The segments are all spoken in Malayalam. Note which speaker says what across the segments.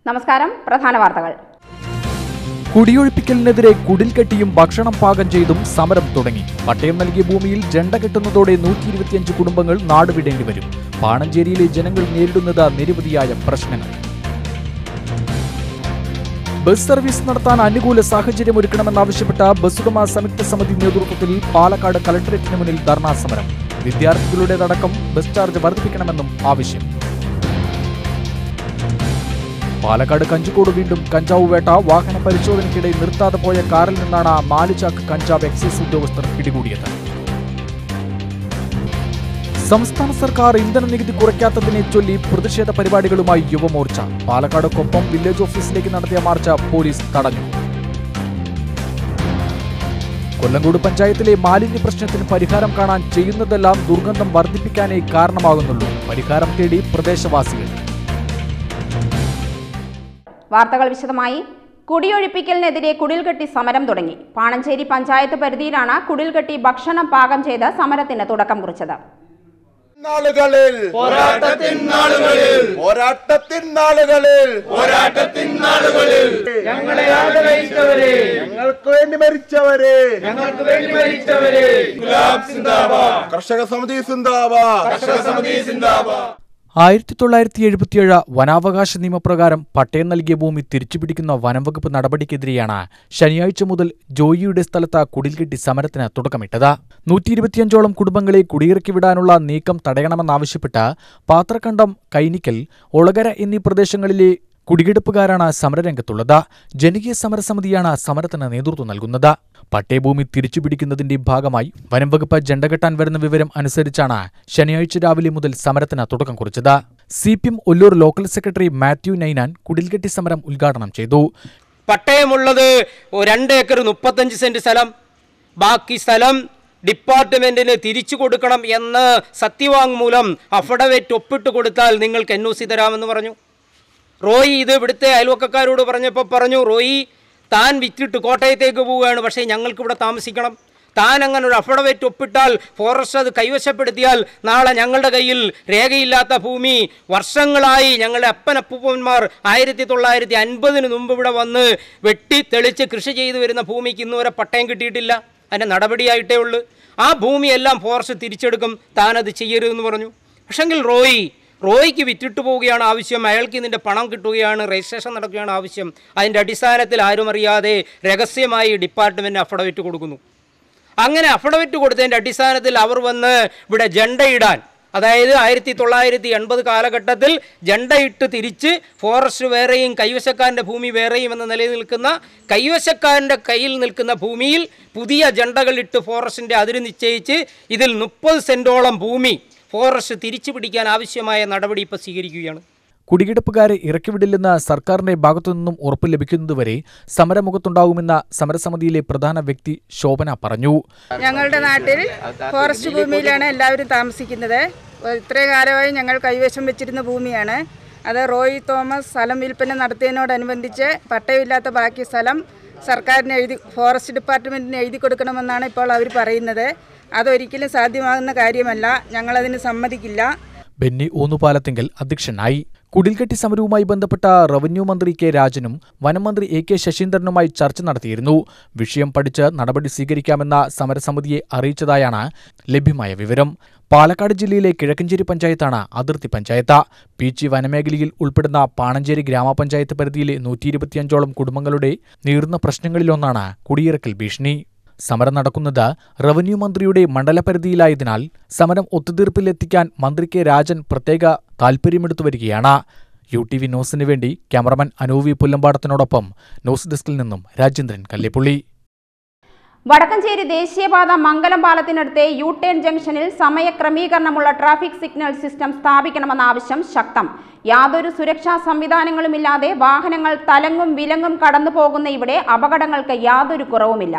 Speaker 1: നമസ്കാരം പ്രധാന വാർത്തകൾ
Speaker 2: കുടിയൊഴിപ്പിക്കലിനെതിരെ കുടിൽ കെട്ടിയും ഭക്ഷണം പാകം ചെയ്തും സമരം തുടങ്ങി പട്ടയം നൽകിയ ഭൂമിയിൽ ജണ്ട കെട്ടുന്നതോടെ നൂറ്റി ഇരുപത്തിയഞ്ച് കുടുംബങ്ങൾ നാടുവിടേണ്ടി വരും പാണഞ്ചേരിയിലെ ജനങ്ങൾ നേരിടുന്നത് നിരവധിയായ പ്രശ്നങ്ങൾ ബസ് സർവീസ് നടത്താൻ അനുകൂല സാഹചര്യം ഒരുക്കണമെന്നാവശ്യപ്പെട്ട ബസ്സുടമ സംയുക്ത സമിതി നേതൃത്വത്തിൽ പാലക്കാട് കലക്ടറേറ്റിന് മുന്നിൽ ധർണാ സമരം വിദ്യാർത്ഥികളുടേതടക്കം ബസ് ചാർജ് വർദ്ധിപ്പിക്കണമെന്നും ആവശ്യം പാലക്കാട് കഞ്ചിക്കോട് വീണ്ടും കഞ്ചാവ് വേട്ട വാഹന പരിശോധനയ്ക്കിടെ നിർത്താതെ പോയ കാറിൽ നിന്നാണ് നാല് ചാക്ക് കഞ്ചാവ് എക്സൈസ് ഉദ്യോഗസ്ഥർ പിടികൂടിയത് സംസ്ഥാന സർക്കാർ ഇന്ധന നികുതി കുറയ്ക്കാത്തതിനെ ചൊല്ലി പ്രതിഷേധ പരിപാടികളുമായി യുവമോർച്ച പാലക്കാട് കൊപ്പം വില്ലേജ് ഓഫീസിലേക്ക് നടത്തിയ മാർച്ച് പോലീസ് തടഞ്ഞു കൊല്ലങ്കോട് പഞ്ചായത്തിലെ മാലിന്യ പ്രശ്നത്തിന് പരിഹാരം കാണാൻ ചെയ്യുന്നതെല്ലാം ദുർഗന്ധം വർദ്ധിപ്പിക്കാനേ കാരണമാകുന്നുള്ളൂ പരിഹാരം തേടി പ്രദേശവാസികൾ
Speaker 1: വാർത്തകൾ വിശദമായി കുടിയൊഴിപ്പിക്കലിനെതിരെ കുടിൽകെട്ടി സമരം തുടങ്ങി പാണഞ്ചേരി പഞ്ചായത്ത് പരിധിയിലാണ് കുടിൽകെട്ടി ഭക്ഷണം പാകം ചെയ്ത് സമരത്തിന് തുടക്കം കുറിച്ചത്
Speaker 3: നാളുകളിൽ
Speaker 4: പോരാട്ടത്തിൻ നാളുകളിൽ
Speaker 3: പോരാട്ടത്തിൻ നാളുകളിൽ
Speaker 4: പോരാട്ടത്തിൻ നാളുകളിൽ ഞങ്ങളെ ആദരിച്ചവരെ
Speaker 3: ഞങ്ങൾക്ക് വേണ്ടി മരിച്ചവരെ
Speaker 4: ഞങ്ങൾക്ക് വേണ്ടി മരിച്ചവരെ ഗുലാബ് സിന്ദാബാദ്
Speaker 3: കർഷക സമിതി സിന്ദാബാ
Speaker 4: കർഷക സമിതി സിന്ദാബാദ്
Speaker 2: ആയിരത്തി തൊള്ളായിരത്തി എഴുപത്തിയേഴ് വനാവകാശ നിയമപ്രകാരം പട്ടയം നൽകിയ ഭൂമി തിരിച്ചുപിടിക്കുന്ന വനംവകുപ്പ് നടപടിക്കെതിരെയാണ് ശനിയാഴ്ച മുതൽ ജോയിയുടെ സ്ഥലത്ത് കുടിൽകെട്ടി സമരത്തിന് തുടക്കമിട്ടത് നൂറ്റി ഇരുപത്തിയഞ്ചോളം കുടുംബങ്ങളെ കുടിയിറക്കി വിടാനുള്ള നീക്കം തടയണമെന്നാവശ്യപ്പെട്ട് പാത്രക്കണ്ടം കൈനിക്കൽ ഒളകര എന്നീ പ്രദേശങ്ങളിലെ കുടികിടപ്പുകാരാണ് സമരരംഗത്തുള്ളത് ജനകീയ സമരസമിതിയാണ് സമരത്തിന് നേതൃത്വം നൽകുന്നത് പട്ടയഭൂമി തിരിച്ചുപിടിക്കുന്നതിന്റെ ഭാഗമായി വനംവകുപ്പ് ജണ്ട കെട്ടാൻ വരുന്ന വിവരം അനുസരിച്ചാണ് ശനിയാഴ്ച രാവിലെ മുതൽ സമരത്തിന് തുടക്കം കുറിച്ചത് C P M Ollur local secretary Mathew Nainan കുടിൽകെട്ടി സമരം ഉദ്ഘാടനം ചെയ്തു
Speaker 5: പട്ടയമുള്ളത് രണ്ട് ഏക്കർ മുപ്പത്തഞ്ച് സെന്റ് സ്ഥലം ബാക്കി സ്ഥലം ഡിപ്പാർട്ട്മെന്റിന് തിരിച്ചു കൊടുക്കണം എന്ന് സത്യവാങ്മൂലം അഫഡവേറ്റ് ഒപ്പിട്ട് കൊടുത്താൽ നിങ്ങൾക്ക് എൻ ഒ സി തരാമെന്ന് പറഞ്ഞു റോയി ഇത് ഇവിടുത്തെ അയൽവക്കക്കാരോട് പറഞ്ഞപ്പോൾ പറഞ്ഞു റോയി താൻ വിറ്റിട്ട് കോട്ടയത്തേക്ക് പോവുകയാണ് പക്ഷേ ഞങ്ങൾക്ക് ഇവിടെ താമസിക്കണം താൻ അങ്ങനെ ഒരു അഫഡവേറ്റ് ഒപ്പിട്ടാൽ ഫോറസ്റ്റ് അത് കൈവശപ്പെടുത്തിയാൽ നാളെ ഞങ്ങളുടെ കയ്യിൽ രേഖയില്ലാത്ത ഭൂമി വർഷങ്ങളായി ഞങ്ങളുടെ അപ്പനപ്പൂപ്പന്മാർ ആയിരത്തി തൊള്ളായിരത്തി അൻപതിന് മുമ്പ് ഇവിടെ വന്ന് വെട്ടി തെളിച്ച് കൃഷി ചെയ്തു വരുന്ന ഭൂമിക്ക് ഇന്നുവരെ പട്ടയം കിട്ടിയിട്ടില്ല അതിൻ്റെ നടപടിയായിട്ടേ ഉള്ളൂ ആ ഭൂമിയെല്ലാം ഫോറസ്റ്റ് തിരിച്ചെടുക്കും താനത് ചെയ്യരുതെന്ന് പറഞ്ഞു പക്ഷെങ്കിൽ റോയി റോയ്ക്ക് വിറ്റിട്ട് പോവുകയാണ് ആവശ്യം അയാൾക്ക് ഇതിൻ്റെ പണം കിട്ടുകയാണ് രജിസ്ട്രേഷൻ നടക്കുകയാണ് ആവശ്യം അതിൻ്റെ അടിസ്ഥാനത്തിൽ ആരും അറിയാതെ രഹസ്യമായി ഡിപ്പാർട്ട്മെൻറ്റ് അഫിഡവിറ്റ് കൊടുക്കുന്നു അങ്ങനെ അഫിഡവിറ്റ് കൊടുത്തതിൻ്റെ അടിസ്ഥാനത്തിൽ അവർ വന്ന് ഇവിടെ ജണ്ടയിടാൻ അതായത് ആയിരത്തി തൊള്ളായിരത്തി എൺപത് കാലഘട്ടത്തിൽ ജണ്ടയിട്ട് തിരിച്ച് ഫോറസ്റ്റ് വേറെയും കൈവശക്കാരൻ്റെ ഭൂമി വേറെയും എന്ന നിലയിൽ നിൽക്കുന്ന കൈവശക്കാരൻ്റെ കയ്യിൽ നിൽക്കുന്ന ഭൂമിയിൽ പുതിയ ജണ്ടകളിട്ട് ഫോറസ്റ്റിൻ്റെ അതിര് നിശ്ചയിച്ച് ഇതിൽ മുപ്പത് സെൻറ്റോളം ഭൂമി ഫോറസ്റ്റ് തിരിച്ചു പിടിക്കാൻ ആവശ്യമായ നടപടി ഇപ്പോൾ സ്വീകരിക്കുകയാണ്
Speaker 2: കുടികിടപ്പുകാരെ ഇറക്കിവിടില്ലെന്ന് സർക്കാരിന്റെ ഭാഗത്തുനിന്നും ഉറപ്പ് ലഭിക്കുന്നതുവരെ സമരമുഖത്തുണ്ടാകുമെന്ന സമരസമിതിയിലെ പ്രധാന വ്യക്തി ശോഭന പറഞ്ഞു
Speaker 6: ഞങ്ങളുടെ നാട്ടിൽ ഫോറസ്റ്റ് ഭൂമിയിലാണ് എല്ലാവരും താമസിക്കുന്നത് ഇത്രയും കാലമായി ഞങ്ങൾ കൈവശം വെച്ചിരുന്ന ഭൂമിയാണ് അത് റോയി തോമസ് സ്ഥലം വിൽപ്പന നടത്തിയതിനോടനുബന്ധിച്ച് പട്ടയമില്ലാത്ത ബാക്കി സ്ഥലം സർക്കാരിന് എഴുതി ഫോറസ്റ്റ് ഡിപ്പാർട്ട്മെൻറ്റിന് എഴുതി കൊടുക്കണമെന്നാണ് ഇപ്പോൾ അവർ പറയുന്നത് അതൊരിക്കലും സാധ്യമാകുന്ന കാര്യമല്ല ഞങ്ങളതിന് സമ്മതിക്കില്ല
Speaker 2: ബെന്നി ഊന്നുപാലത്തിങ്കൽ അധ്യക്ഷനായി കുടിൽകെട്ടി സമരവുമായി ബന്ധപ്പെട്ട റവന്യൂ മന്ത്രി കെ രാജനും വനംമന്ത്രി എ കെ ശശീന്ദ്രനുമായി ചർച്ച നടത്തിയിരുന്നു വിഷയം പഠിച്ച് നടപടി സ്വീകരിക്കാമെന്ന സമരസമിതിയെ അറിയിച്ചതായാണ് ലഭ്യമായ വിവരം പാലക്കാട് ജില്ലയിലെ കിഴക്കഞ്ചേരി പഞ്ചായത്താണ് അതിർത്തി പഞ്ചായത്ത് പീച്ചി വനമേഖലയിൽ ഉൾപ്പെടുന്ന പാണഞ്ചേരി ഗ്രാമപഞ്ചായത്ത് പരിധിയിലെ നൂറ്റി ഇരുപത്തിയഞ്ചോളം കുടുംബങ്ങളുടെ നീറുന്ന പ്രശ്നങ്ങളിലൊന്നാണ് കുടിയിറക്കൽ ഭീഷണി സമരം നടക്കുന്നത് റവന്യൂ മന്ത്രിയുടെ മണ്ഡലപരിധിയിലായതിനാൽ സമരം ഒത്തുതീർപ്പിലെത്തിക്കാൻ മന്ത്രി കെ രാജൻ പ്രത്യേക താൽപര്യമെടുത്തു വരികയാണ് യു ടി വി ന്യൂസിന് വേണ്ടി ക്യാമറമാൻ അനൂവി പുല്ലമ്പാടത്തിനോടൊപ്പം ന്യൂസ് ഡെസ്കിൽ നിന്നും രാജേന്ദ്രൻ കല്ലേപ്പുള്ളി
Speaker 1: വടക്കഞ്ചേരി ദേശീയപാത മംഗലം പാലത്തിനടുത്തെ യു ടേൺ ജംഗ്ഷനിൽ സമയക്രമീകരണമുള്ള ട്രാഫിക് സിഗ്നൽ സിസ്റ്റം സ്ഥാപിക്കണമെന്ന ആവശ്യം ശക്തം യാതൊരു സുരക്ഷാ സംവിധാനങ്ങളുമില്ലാതെ വാഹനങ്ങൾ തലങ്ങും വിലങ്ങും കടന്നു പോകുന്ന ഇവിടെ അപകടങ്ങൾക്ക് യാതൊരു കുറവുമില്ല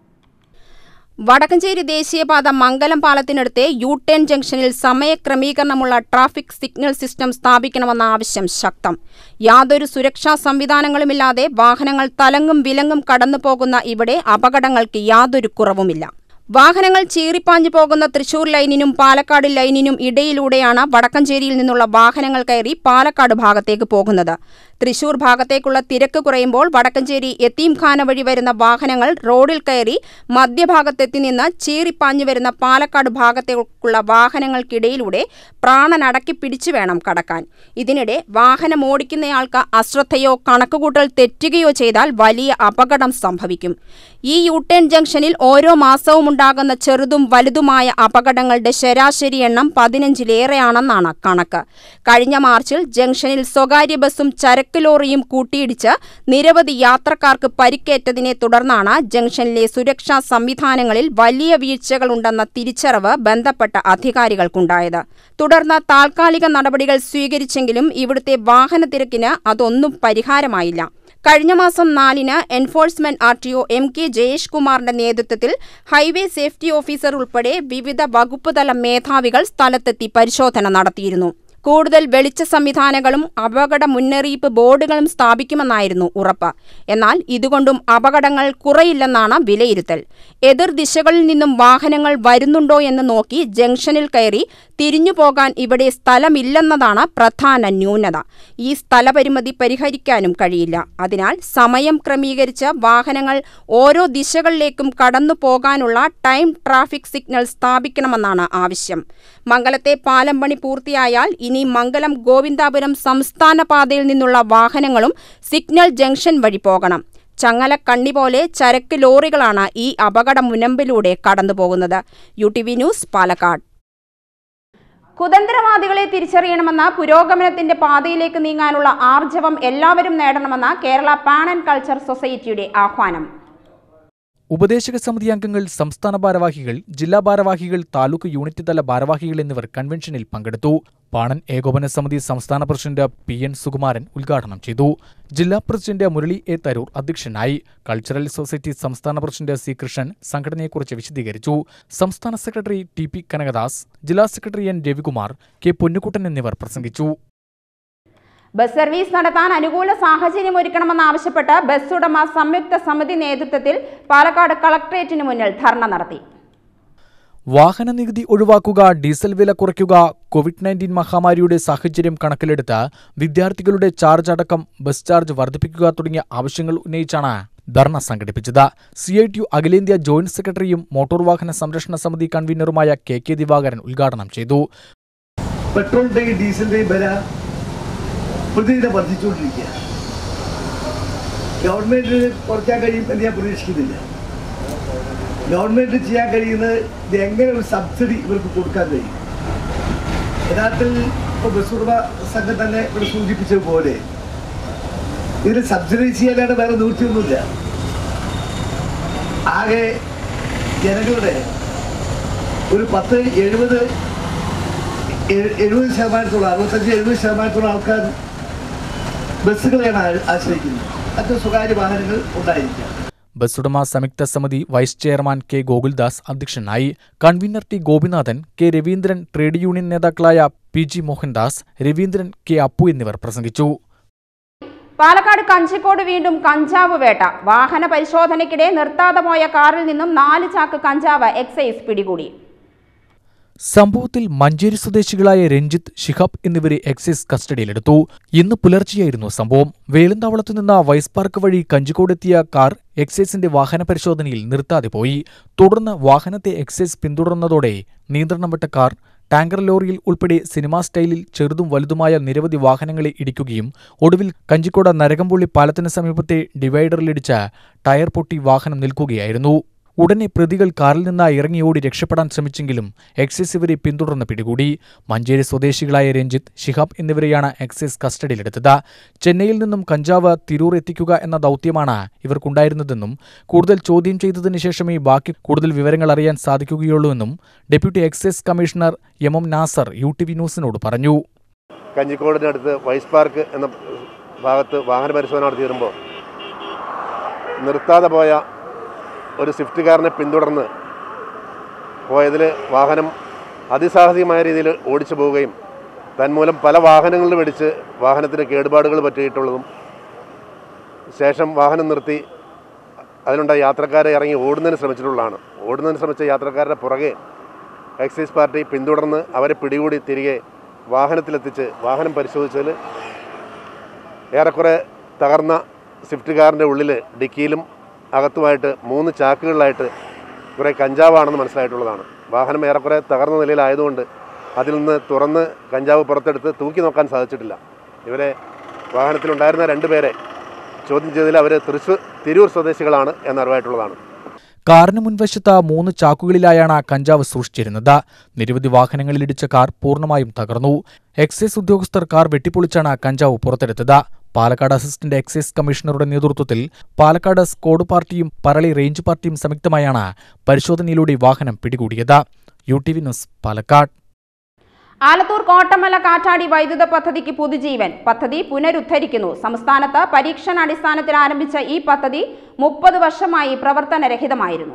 Speaker 1: വടക്കഞ്ചേരി ദേശീയപാത മംഗലം പാലത്തിനടുത്തെ യു ടേൺ ജംഗ്ഷനിൽ സമയക്രമീകരണമുള്ള ട്രാഫിക് സിഗ്നൽ സിസ്റ്റം സ്ഥാപിക്കണമെന്ന ആവശ്യം ശക്തം യാതൊരു സുരക്ഷാ സംവിധാനങ്ങളുമില്ലാതെ വാഹനങ്ങൾ തലങ്ങും വിലങ്ങും കടന്നു പോകുന്ന ഇവിടെ അപകടങ്ങൾക്ക് യാതൊരു കുറവുമില്ല വാഹനങ്ങൾ ചീറിപ്പാഞ്ഞു പോകുന്ന തൃശൂർ ലൈനിനും പാലക്കാട് ലൈനിനും ഇടയിലൂടെയാണ് വടക്കഞ്ചേരിയിൽ നിന്നുള്ള വാഹനങ്ങൾ കയറി പാലക്കാട് ഭാഗത്തേക്ക് പോകുന്നത് തൃശൂർ ഭാഗത്തേക്കുള്ള തിരക്ക് കുറയുമ്പോൾ വടക്കഞ്ചേരി യത്തീംഖാന വഴി വരുന്ന വാഹനങ്ങൾ റോഡിൽ കയറി മധ്യഭാഗത്തെത്തി നിന്ന് ചീറിപ്പാഞ്ഞു വരുന്ന പാലക്കാട് ഭാഗത്തേക്കുള്ള വാഹനങ്ങൾക്കിടയിലൂടെ പ്രാണനടക്കി പിടിച്ചു വേണം കടക്കാൻ ഇതിനിടെ വാഹനം ഓടിക്കുന്നയാൾക്ക് അശ്രദ്ധയോ കണക്കുകൂട്ടൽ തെറ്റുകയോ ചെയ്താൽ വലിയ അപകടം സംഭവിക്കും ഈ യൂട്ടേൺ ജംഗ്ഷനിൽ ഓരോ മാസവും ഉണ്ടാകുന്ന ചെറുതും വലുതുമായ അപകടങ്ങളുടെ ശരാശരി എണ്ണം പതിനഞ്ചിലേറെയാണെന്നാണ് കണക്ക് കഴിഞ്ഞ മാർച്ചിൽ ജംഗ്ഷനിൽ സ്വകാര്യ ബസ്സും ചരക്ക് ലോറിയും കൂട്ടിയിടിച്ച് നിരവധി യാത്രക്കാർക്ക് പരിക്കേറ്റതിനെ തുടർന്നാണ് ജംഗ്ഷനിലെ സുരക്ഷാ സംവിധാനങ്ങളിൽ വലിയ വീഴ്ചകളുണ്ടെന്ന തിരിച്ചറിവ് ബന്ധപ്പെട്ട അധികാരികൾക്കുണ്ടായത് തുടർന്ന് താൽക്കാലിക നടപടികൾ സ്വീകരിച്ചെങ്കിലും ഇവിടുത്തെ വാഹനത്തിരക്കിന് അതൊന്നും പരിഹാരമായില്ല കഴിഞ്ഞ മാസം നാലിന് enforcement R T O M K Jayesh കുമാറിന്റെ നേതൃത്വത്തിൽ ഹൈവേ സേഫ്റ്റി ഓഫീസർ ഉൾപ്പെടെ വിവിധ വകുപ്പുതല മേധാവികൾ സ്ഥലത്തെത്തി പരിശോധന നടത്തിയിരുന്നു കൂടുതൽ വെളിച്ച സംവിധാനങ്ങളും അപകട മുന്നറിയിപ്പ് ബോർഡുകളും സ്ഥാപിക്കുമെന്നായിരുന്നു ഉറപ്പ് എന്നാൽ ഇതുകൊണ്ടും അപകടങ്ങൾ കുറയില്ലെന്നാണ് വിലയിരുത്തൽ എതിർ ദിശകളിൽ നിന്നും വാഹനങ്ങൾ വരുന്നുണ്ടോ എന്ന് നോക്കി ജംഗ്ഷനിൽ കയറി തിരിഞ്ഞു പോകാൻ ഇവിടെ സ്ഥലമില്ലെന്നതാണ് പ്രധാന ന്യൂനത ഈ സ്ഥലപരിമിതി പരിഹരിക്കാനും കഴിയില്ല അതിനാൽ സമയം ക്രമീകരിച്ച് വാഹനങ്ങൾ ഓരോ ദിശകളിലേക്കും കടന്നു പോകാനുള്ള ടൈം ട്രാഫിക് സിഗ്നൽ സ്ഥാപിക്കണമെന്നാണ് ആവശ്യം മംഗലത്തെ പാലം പണി പൂർത്തിയായാൽ ഇനി മംഗലം ഗോവിന്ദാപുരം സംസ്ഥാന പാതയിൽ നിന്നുള്ള വാഹനങ്ങളും സിഗ്നൽ ജംഗ്ഷൻ വഴി പോകണം ചങ്ങല കണ്ണി പോലെ ചരക്ക് ലോറികളാണ് ഈ അപകട മുനമ്പിലൂടെ കടന്നുപോകുന്നത് U T V news Palakkad കുതന്ത്രവാദികളെ തിരിച്ചറിയണമെന്ന പുരോഗമനത്തിന്റെ പാതയിലേക്ക് നീങ്ങാനുള്ള ആർജവം എല്ലാവരും നേടണമെന്ന കേരള പാൻ ആൻഡ് കൾച്ചർ സൊസൈറ്റിയുടെ ആഹ്വാനം
Speaker 2: ഉപദേശക സമിതി അംഗങ്ങൾ സംസ്ഥാന ഭാരവാഹികൾ ജില്ലാ ഭാരവാഹികൾ താലൂക്ക് യൂണിറ്റ് തല ഭാരവാഹികൾ എന്നിവർ കൺവെൻഷനിൽ പങ്കെടുത്തു പാണൻ ഏകോപന സമിതി സംസ്ഥാന പ്രസിഡന്റ് പി എൻ സുകുമാരൻ ഉദ്ഘാടനം ചെയ്തു ജില്ലാ പ്രസിഡന്റ് മുരളി എ തരൂർ അധ്യക്ഷനായി കൾച്ചറൽ സൊസൈറ്റി സംസ്ഥാന പ്രസിഡന്റ് സി കൃഷ്ണൻ സംഘടനയെക്കുറിച്ച് വിശദീകരിച്ചു സംസ്ഥാന സെക്രട്ടറി ടി പി കനകദാസ് ജില്ലാ secretary N Ravikumar K Ponnukuttan എന്നിവർ പ്രസംഗിച്ചു
Speaker 1: ബസ് സർവീസ് നടത്താൻ അനുകൂല സാഹചര്യം ഒരുക്കണമെന്നാവശ്യപ്പെട്ട് ബസ് ഉടമ സംയുക്ത സമിതി നേതൃത്വത്തിൽ പാലക്കാട് കളക്ട്രേറ്റിന് മുന്നിൽ ധർണ നടത്തി
Speaker 2: വാഹന നികുതി ഒഴിവാക്കുക ഡീസൽ വില കുറയ്ക്കുക കോവിഡ് നയൻറ്റീൻ മഹാമാരിയുടെ സാഹചര്യം കണക്കിലെടുത്ത് വിദ്യാർത്ഥികളുടെ ചാർജ് അടക്കം ബസ് ചാർജ് വർദ്ധിപ്പിക്കുക തുടങ്ങിയ ആവശ്യങ്ങൾ ഉന്നയിച്ചാണ് ധർണ സംഘടിപ്പിച്ചത് സി ഐ ടി യു അഖിലേന്ത്യാ ജോയിന്റ് സെക്രട്ടറിയും മോട്ടോർ വാഹന സംരക്ഷണ സമിതി കൺവീനറുമായ കെ കെ ദിവാകരൻ ഉദ്ഘാടനം ചെയ്തു
Speaker 7: പെട്രോളിന്റെയും ഡീസലിന്റെയും വില പ്രതിദിനം വർദ്ധിച്ചുകൊണ്ടിരിക്കുക ഗവൺമെന്റിന് കുറയ്ക്കാൻ കഴിയും എന്ന് ഞാൻ പ്രതീക്ഷിക്കുന്നില്ല ഗവൺമെന്റ് ചെയ്യാൻ കഴിയുന്നത് ഇത് എങ്ങനെ ഒരു സബ്സിഡി ഇവർക്ക് കൊടുക്കാൻ കഴിയും യഥാർത്ഥത്തിൽ ഇപ്പോൾ ബസ് ഉടമ സംഘം തന്നെ ഇവിടെ സൂചിപ്പിച്ചതുപോലെ ഇതിന് സബ്സിഡി ചെയ്യാനാണ് വേറെ നിവൃത്തിയൊന്നുമില്ല ആകെ ജനങ്ങളുടെ ഒരു പത്ത് എഴുപത് എഴു- എഴുപത് ശതമാനത്തോളം അറുപത്തഞ്ച് എഴുപത് ശതമാനത്തോളം ആൾക്കാർ ബസ്സുകളെയാണ് ആ- ആശ്രയിക്കുന്നത് മറ്റ് സ്വകാര്യ വാഹനങ്ങൾ ഉണ്ടായിരിക്കാം
Speaker 2: ബസ് ഉടമ സംയുക്ത സമിതി വൈസ് ചെയർമാൻ കെ ഗോകുൽദാസ് അധ്യക്ഷനായി convener T Gopinathan K Raveendran trade union നേതാക്കളായ P G Mohandas Raveendran K Appu എന്നിവർ പ്രസംഗിച്ചു
Speaker 1: പാലക്കാട് കഞ്ചിക്കോട് വീണ്ടും കഞ്ചാവ് വേട്ട വാഹന പരിശോധനയ്ക്കിടെ നിർത്താതെ പോയ കാറിൽ നിന്നും നാല് ചാക്ക് കഞ്ചാവ് എക്സൈസ് പിടികൂടി
Speaker 2: സംഭവത്തിൽ മഞ്ചേരി സ്വദേശികളായ രഞ്ജിത്ത് ഷിഹാബ് എന്നിവരെ എക്സൈസ് കസ്റ്റഡിയിലെടുത്തു ഇന്ന് പുലർച്ചെയായിരുന്നു സംഭവം വേലന്താവളത്തു നിന്ന് വൈസ് പാർക്ക് വഴി കഞ്ചിക്കോടെത്തിയ കാർ എക്സൈസിന്റെ വാഹന പരിശോധനയിൽ നിർത്താതെ പോയി തുടർന്ന് വാഹനത്തെ എക്സൈസ് പിന്തുടർന്നതോടെ നിയന്ത്രണം വിട്ട കാർ ടാങ്കർ ലോറിയിൽ ഉൾപ്പെടെ സിനിമാ സ്റ്റൈലിൽ ചെറുതും വലുതുമായ നിരവധി വാഹനങ്ങളെ ഇടിക്കുകയും ഒടുവിൽ കഞ്ചിക്കോട് നരകംപുള്ളി പാലത്തിന് സമീപത്തെ ഡിവൈഡറിലിടിച്ച് ടയർ പൊട്ടി വാഹനം നിൽക്കുകയായിരുന്നു ഉടനെ പ്രതികൾ കാറിൽ നിന്ന് ഇറങ്ങിയോടി രക്ഷപ്പെടാൻ ശ്രമിച്ചെങ്കിലും എക്സൈസ് ഇവരെ പിന്തുടർന്ന് പിടികൂടി മഞ്ചേരി സ്വദേശികളായ രഞ്ജിത്ത് ഷിഹാബ് എന്നിവരെയാണ് എക്സൈസ് കസ്റ്റഡിയിലെടുത്തത് ചെന്നൈയിൽ നിന്നും കഞ്ചാവ് തിരൂർ എത്തിക്കുക എന്ന ദൗത്യമാണ് ഇവർക്കുണ്ടായിരുന്നതെന്നും കൂടുതൽ ചോദ്യം ചെയ്തതിനു ശേഷമേ ബാക്കി കൂടുതൽ വിവരങ്ങൾ അറിയാൻ സാധിക്കുകയുള്ളൂവെന്നും deputy excise commissioner M M Nasar U T V ന്യൂസിനോട് പറഞ്ഞു
Speaker 8: കഞ്ഞിക്കോടിനടുത്ത് വൈസ് പാർക്ക് എന്ന ഭാഗത്ത് വാഹന പരിശോധന നടത്തി വരുമ്പോൾ നിർത്താതെ പോയ ഒരു സ്വിഫ്റ്റ് കാറിനെ പിന്തുടർന്ന് പോയതിൽ വാഹനം അതിസാഹസികമായ രീതിയിൽ ഓടിച്ചു പോവുകയും തന്മൂലം പല വാഹനങ്ങളിൽ വെടിച്ച് വാഹനത്തിന് കേടുപാടുകൾ പറ്റിയിട്ടുള്ളതും ശേഷം വാഹനം നിർത്തി അതിലുണ്ടായ യാത്രക്കാരെ ഇറങ്ങി ഓടുന്നതിന് ശ്രമിച്ചിട്ടുള്ളതാണ് ഓടുന്നതിന് ശ്രമിച്ച യാത്രക്കാരുടെ പുറകെ എക്സൈസ് പാർട്ടി പിന്തുടർന്ന് അവരെ പിടികൂടി തിരികെ വാഹനത്തിലെത്തിച്ച് വാഹനം പരിശോധിച്ചതിൽ ഏറെക്കുറെ തകർന്ന സ്വിഫ്റ്റ് കാറിൻ്റെ ഉള്ളിൽ ഡിക്കിയിലും അകത്തുമായിട്ട് മൂന്ന് ചാക്കുകളിലായിട്ട് കുറേ കഞ്ചാവാണെന്ന് മനസ്സിലായിട്ടുള്ളതാണ് വാഹനം ഏറെക്കുറെ തകർന്ന നിലയിലായതുകൊണ്ട് അതിൽ നിന്ന് തുറന്ന് കഞ്ചാവ് പുറത്തെടുത്ത് തൂക്കി നോക്കാൻ സാധിച്ചിട്ടില്ല ഇവരെ വാഹനത്തിലുണ്ടായിരുന്ന രണ്ടുപേരെ ചോദ്യം ചെയ്തതിൽ അവർ തൃശ്ശൂർ തിരൂർ സ്വദേശികളാണ് എന്നറിവായിട്ടുള്ളതാണ്
Speaker 2: കാറിന് മുൻവശത്ത് മൂന്ന് ചാക്കുകളിലായാണ് കഞ്ചാവ് സൂക്ഷിച്ചിരുന്നത് നിരവധി വാഹനങ്ങളിലിടിച്ച കാർ പൂർണ്ണമായും തകർന്നു എക്സൈസ് ഉദ്യോഗസ്ഥർ കാർ വെട്ടിപ്പൊളിച്ചാണ് കഞ്ചാവ് പുറത്തെടുത്തത് പാലക്കാട് അസിസ്റ്റന്റ് എക്സൈസ് കമ്മീഷണറുടെ നേതൃത്വത്തിൽ പാലക്കാട് സ്ക്വാഡ് പാർട്ടിയും പറളി റേഞ്ച് പാർട്ടിയും സംയുക്തമായാണ് പരിശോധനയിലൂടെ വാഹനം പിടികൂടിയത് U T V news Palakkad
Speaker 1: Alathur Kottamala കാറ്റാടി വൈദ്യുത പദ്ധതിക്ക് പുതുജീവൻ പദ്ധതി പുനരുദ്ധരിക്കുന്നു സംസ്ഥാനത്ത് പരീക്ഷണാടിസ്ഥാനത്തിൽ ആരംഭിച്ച ഈ പദ്ധതി മുപ്പത് വർഷമായി പ്രവർത്തനരഹിതമായിരുന്നു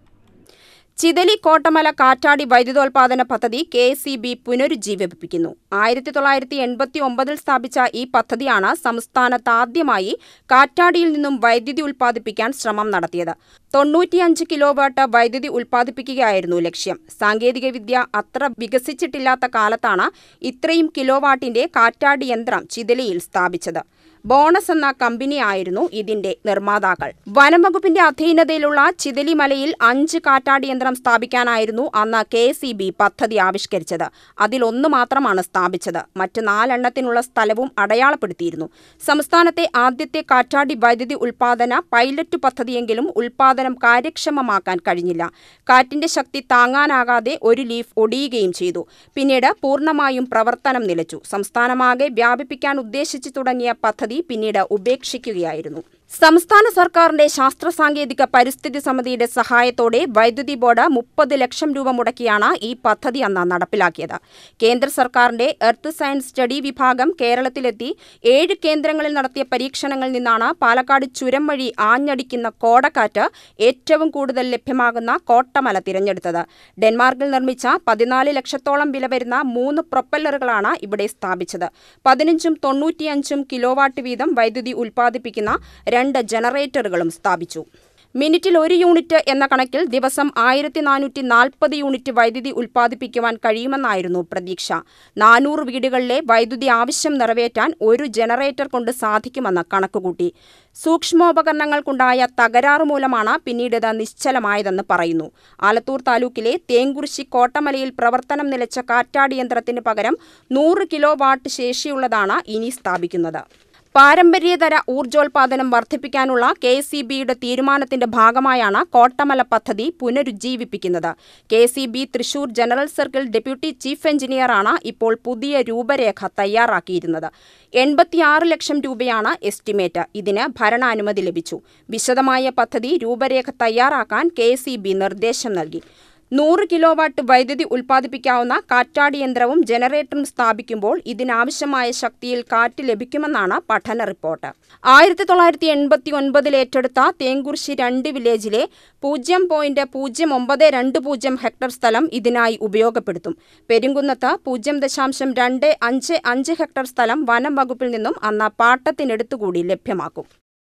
Speaker 1: ചിതലി കോട്ടമല കാറ്റാടി വൈദ്യുതോൽപാദന പദ്ധതി കെ സി ബി പുനരുജ്ജീവിപ്പിക്കുന്നു ആയിരത്തി തൊള്ളായിരത്തി എൺപത്തി ഒമ്പതിൽ സ്ഥാപിച്ച ഈ പദ്ധതിയാണ് സംസ്ഥാനത്ത് ആദ്യമായി കാറ്റാടിയിൽ നിന്നും വൈദ്യുതി ഉൽപ്പാദിപ്പിക്കാൻ ശ്രമം നടത്തിയത് തൊണ്ണൂറ്റിയഞ്ച് കിലോ വാട്ട് വൈദ്യുതി ഉൽപ്പാദിപ്പിക്കുകയായിരുന്നു ലക്ഷ്യം സാങ്കേതികവിദ്യ അത്ര വികസിച്ചിട്ടില്ലാത്ത കാലത്താണ് ഇത്രയും കിലോ വാട്ടിന്റെ കാറ്റാടി യന്ത്രം ചിതലിയിൽ സ്ഥാപിച്ചത് ബോണസ് എന്ന കമ്പനിയായിരുന്നു ഇതിന്റെ നിർമ്മാതാക്കൾ വനം വകുപ്പിന്റെ അധീനതയിലുള്ള ചിതലി മലയിൽ അഞ്ച് കാറ്റാടി യന്ത്രം സ്ഥാപിക്കാനായിരുന്നു അന്ന് കെ സി ബി പദ്ധതി ആവിഷ്കരിച്ചത് അതിലൊന്ന് മാത്രമാണ് സ്ഥാപിച്ചത് മറ്റ് നാലെണ്ണത്തിനുള്ള സ്ഥലവും അടയാളപ്പെടുത്തിയിരുന്നു സംസ്ഥാനത്തെ ആദ്യത്തെ കാറ്റാടി വൈദ്യുതി ഉൽപാദന പൈലറ്റ് പദ്ധതിയെങ്കിലും ഉൽപാദനം കാര്യക്ഷമമാക്കാൻ കഴിഞ്ഞില്ല കാറ്റിന്റെ ശക്തി താങ്ങാനാകാതെ ഒരു ലീഫ് ഒടിയുകയും ചെയ്തു പിന്നീട് പൂർണ്ണമായും പ്രവർത്തനം നിലച്ചു സംസ്ഥാനമാകെ വ്യാപിപ്പിക്കാൻ ഉദ്ദേശിച്ചു തുടങ്ങിയ പദ്ധതി പിന്നീട് ഉപേക്ഷിക്കുകയായിരുന്നു സംസ്ഥാന സർക്കാരിന്റെ ശാസ്ത്ര സാങ്കേതിക പരിസ്ഥിതി സമിതിയുടെ സഹായത്തോടെ വൈദ്യുതി ബോർഡ് മുപ്പത് ലക്ഷം രൂപ മുടക്കിയാണ് ഈ പദ്ധതി അന്ന് നടപ്പിലാക്കിയത് കേന്ദ്ര സർക്കാരിന്റെ എർത്ത് സയൻസ് സ്റ്റഡി വിഭാഗം കേരളത്തിലെത്തി ഏഴ് കേന്ദ്രങ്ങളിൽ നടത്തിയ പരീക്ഷണങ്ങളിൽ നിന്നാണ് പാലക്കാട് ചുരം വഴി ആഞ്ഞടിക്കുന്ന കോടക്കാറ്റ് ഏറ്റവും കൂടുതൽ ലഭ്യമാകുന്ന കോട്ടമല തിരഞ്ഞെടുത്തത് ഡെൻമാർക്കിൽ നിർമ്മിച്ച പതിനാല് ലക്ഷത്തോളം വില വരുന്ന മൂന്ന് പ്രൊപ്പല്ലറുകളാണ് ഇവിടെ സ്ഥാപിച്ചത് പതിനഞ്ചും തൊണ്ണൂറ്റിയഞ്ചും കിലോവാട്ട് വീതം വൈദ്യുതി ഉൽപ്പാദിപ്പിക്കുന്ന രണ്ട് ജനറേറ്ററുകളും സ്ഥാപിച്ചു മിനിറ്റിൽ ഒരു യൂണിറ്റ് എന്ന കണക്കിൽ ദിവസം ആയിരത്തി നാനൂറ്റി നാൽപ്പത് യൂണിറ്റ് വൈദ്യുതി ഉൽപ്പാദിപ്പിക്കുവാൻ കഴിയുമെന്നായിരുന്നു പ്രതീക്ഷ നാനൂറ് വീടുകളിലെ വൈദ്യുതി ആവശ്യം നിറവേറ്റാൻ ഒരു ജനറേറ്റർ കൊണ്ട് സാധിക്കുമെന്ന് കണക്കുകൂട്ടി സൂക്ഷ്മോപകരണങ്ങൾക്കുണ്ടായ തകരാറ് മൂലമാണ് പിന്നീട് ഇത് നിശ്ചലമായതെന്ന് പറയുന്നു ആലത്തൂർ താലൂക്കിലെ തേങ്കുറിശി കോട്ടമലയിൽ പ്രവർത്തനം നിലച്ച കാറ്റാടി യന്ത്രത്തിന് പകരം നൂറ് കിലോ വാട്ട് ശേഷിയുള്ളതാണ് ഇനി സ്ഥാപിക്കുന്നത് പാരമ്പര്യേതര ഊർജോൽപാദനം വർദ്ധിപ്പിക്കാനുള്ള കെ സി ബിയുടെ തീരുമാനത്തിന്റെ ഭാഗമായാണ് കോട്ടമല പദ്ധതി പുനരുജ്ജീവിപ്പിക്കുന്നത് K C B Thrissur general circle deputy chief എഞ്ചിനീയറാണ് ഇപ്പോൾ പുതിയ രൂപരേഖ തയ്യാറാക്കിയിരുന്നത് എൺപത്തിയാറ് ലക്ഷം രൂപയാണ് എസ്റ്റിമേറ്റ് ഇതിന് ഭരണാനുമതി ലഭിച്ചു വിശദമായ പദ്ധതി രൂപരേഖ തയ്യാറാക്കാൻ കെ സി ബി നിർദ്ദേശം നൽകി നൂറ് കിലോ വാട്ട് വൈദ്യുതി ഉൽപ്പാദിപ്പിക്കാവുന്ന കാറ്റാടി യന്ത്രവും ജനറേറ്ററും സ്ഥാപിക്കുമ്പോൾ ഇതിനാവശ്യമായ ശക്തിയിൽ കാറ്റ് ലഭിക്കുമെന്നാണ് പഠന റിപ്പോർട്ട് ആയിരത്തി തൊള്ളായിരത്തി എൺപത്തി ഒൻപതിൽ ഏറ്റെടുത്ത തേങ്കുറിശി രണ്ട് വില്ലേജിലെ പൂജ്യം പോയിന്റ് പൂജ്യം ഒമ്പത് രണ്ട് പൂജ്യം ഹെക്ടർ സ്ഥലം ഇതിനായി ഉപയോഗപ്പെടുത്തും പെരുങ്കുന്നത്ത് പൂജ്യം ദശാംശം രണ്ട് അഞ്ച് അഞ്ച് ഹെക്ടർ സ്ഥലം വനം വകുപ്പിൽ നിന്നും അന്ന് പാട്ടത്തിനെടുത്തുകൂടി ലഭ്യമാക്കും